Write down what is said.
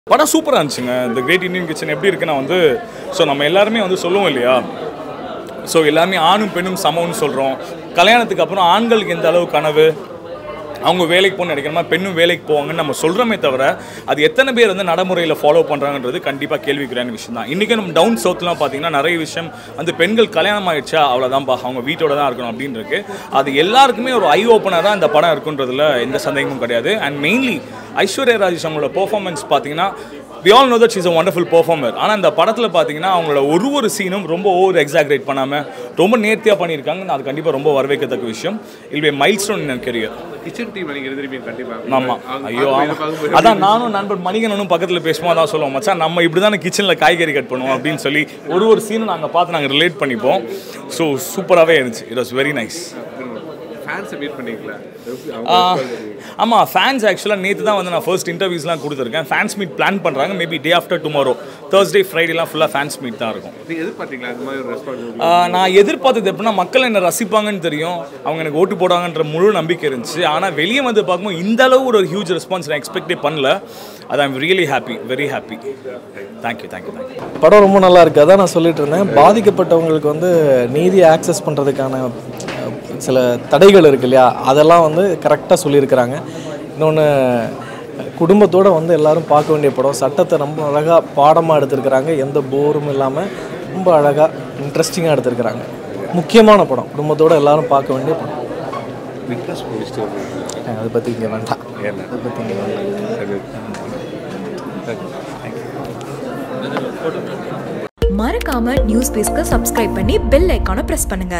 படம் சூப்பராக இருந்துச்சுங்க இந்த கிரேட் இந்தியன் கிச்சன் எப்படி இருக்குன்னா வந்து ஸோ நம்ம எல்லாருமே வந்து சொல்லுவோம் இல்லையா ஸோ எல்லாருமே ஆணும் பெண்ணும் சமம்னு சொல்கிறோம் கல்யாணத்துக்கு அப்புறம் ஆண்களுக்கு எந்த அளவு கனவு அவங்க வேலைக்கு போகணும்னு நினைக்கிற மாதிரி பெண்ணும் வேலைக்கு போவாங்கன்னு நம்ம சொல்கிறோமே தவிர அது எத்தனை பேர் வந்து நடைமுறையில் ஃபாலோ பண்ணுறாங்கன்றது கண்டிப்பாக கேள்விக்குறியான விஷயம் தான் இன்றைக்கி நம்ம டவுன் சவுத்லாம் பார்த்தீங்கன்னா நிறைய விஷயம் அந்த பெண்கள் கல்யாணம் ஆயிடுச்சா அவ்வளோதான்ப்பா அவங்க வீட்டோட தான் இருக்கணும் அப்படின்னு இருக்கு அது எல்லாருக்குமே ஒரு ஐ ஓப்பனராக இந்த படம் இருக்குன்றதுல எந்த சந்தேகமும் கிடையாது அண்ட் மெயின்லி ஐஸ்வர்யா ராஜேஷ் அவங்களோட பெர்ஃபார்மன்ஸ் பார்த்தீங்கன்னா we all know that is a wonderful performer ஆனால் இந்த படத்தில் பார்த்தீங்கன்னா அவங்களோட ஒரு ஒரு சீனும் ரொம்ப ஓவர் எக்ஸாக்ரேட் பண்ணாமல் ரொம்ப நேர்த்தியாக பண்ணியிருக்காங்க அது கண்டிப்பாக ரொம்ப வரவேற்கத்தக்க விஷயம் இல் be milestone in career kitchen team நீங்க எழுதிருப்பீங்க கண்டிப்பா ஆமா அவங்க ஐயோ பார்க்கும்போது ஆமா பார்க்கும்போது அதான் நானும் நண்பர் மணிகனும் பக்கத்தில் பேசும்போது தான் சொல்லுவோம் மச்சான் நம்ம இப்படி தானே கிச்சனில் காய்கறி கட் பண்ணுவோம் அப்படின்னு சொல்லி ஒரு ஒரு சீனும் நாங்கள் பார்த்து நாங்கள் ரிலேட் பண்ணிப்போம் ஸோ சூப்பராகவே இருந்துச்சு இட் வாஸ் வெரி நைஸ் ஃபேன்ஸை மீட் பண்ணீங்களா அவங்க ஆமாம் ஃபேன்ஸ் ஆக்சுவலாக நேற்று தான் வந்து நான் ஃபர்ஸ்ட் இன்டர்வியூஸ்லாம் கொடுத்துருக்கேன் ஃபேன்ஸ் மீட் பிளான் பண்ணுறாங்க maybe day after tomorrow Thursday ஃப்ரைடேலாம் ஃபுல்லாக ஃபேன்ஸ் மீட் தான் இருக்கும் நீங்க எதிர்பார்த்தீங்களா அந்த மாதிரி ஒரு ரெஸ்பான்ஸ் ஆஹ் நான் எதிர்பார்த்தது எப்படின்னா மக்கள் என்ன ரசிப்பாங்கன்னு தெரியும் அவங்க எனக்கு ஓட்டு போடுவாங்கன்ற முழு நம்பிக்கை இருந்துச்சு ஆனால் வெளியே வந்து பார்க்கும்போது இந்த அளவு ஒரு ஹியூஜ் ரெஸ்பான்ஸ் நான் எக்ஸ்பெக்டே பண்ணல அது I'm really happy very happy thank you thank you thank you படம் ரொம்ப நல்லா இருக்குது அதான் நான் சொல்லிட்டு இருந்தேன் பாதிக்கப்பட்டவங்களுக்கு வந்து நீதியை ஆக்சஸ் பண்ணுறதுக்கான அஹ், சில தடைகள் இருக்கு இல்லையா அதெல்லாம் வந்து கரெக்டாக சொல்லியிருக்கிறாங்க இன்னொன்று குடும்பத்தோடு வந்து எல்லாரும் பார்க்க வேண்டிய படம் சட்டத்தை ரொம்ப அழகாக பாடமாக எடுத்திருக்கிறாங்க எந்த போரும் இல்லாமல் ரொம்ப அழகாக இன்ட்ரெஸ்டிங்காக எடுத்திருக்கிறாங்க முக்கியமான படம் குடும்பத்தோடு எல்லாரும் பார்க்க வேண்டிய படம் விட்னஸ் முடிச்சுட்டு அஹ், அதை பற்றி இங்கே வேண்டாம் அதை பற்றி இங்கே வேண்டாம் மறக்காம நியூஸ் பேஸ்க்கு சப்ஸ்கிரைப் பண்ணி பெல் ஐக்கானை பிரஸ் பண்ணுங்க